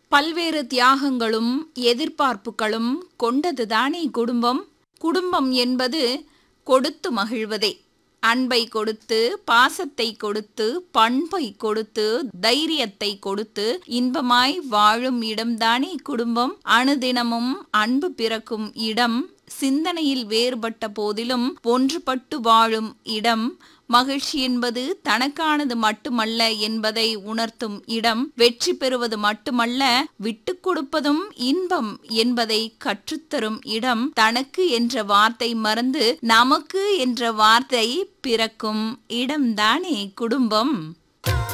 பல்வேறு தியாகங்களும் எதிர்பார்ப்புகளும் கொண்டதுதானே குடும்பம் குடும்பம் என்பது கொடுத்து மகிழ்வதே அன்பை கொடுத்து பாசத்தை கொடுத்து பண்பை கொடுத்து தைரியத்தை கொடுத்து இன்பமாய் வாழும் இடம்தானே குடும்பம் அணுதினமும் அன்பு பிறக்கும் இடம் சிந்தனையில் வேறுபட்ட போதிலும் ஒன்றுபட்டு வாழும் இடம் மகிழ்ச்சி என்பது தனக்கானது மட்டுமல்ல என்பதை உணர்த்தும் இடம் வெற்றி பெறுவது மட்டுமல்ல விட்டு கொடுப்பதும் இன்பம் என்பதை கற்றுத்தரும் இடம் தனக்கு என்ற வார்த்தை மறந்து நமக்கு என்ற வார்த்தை பிறக்கும் இடம்தானே குடும்பம்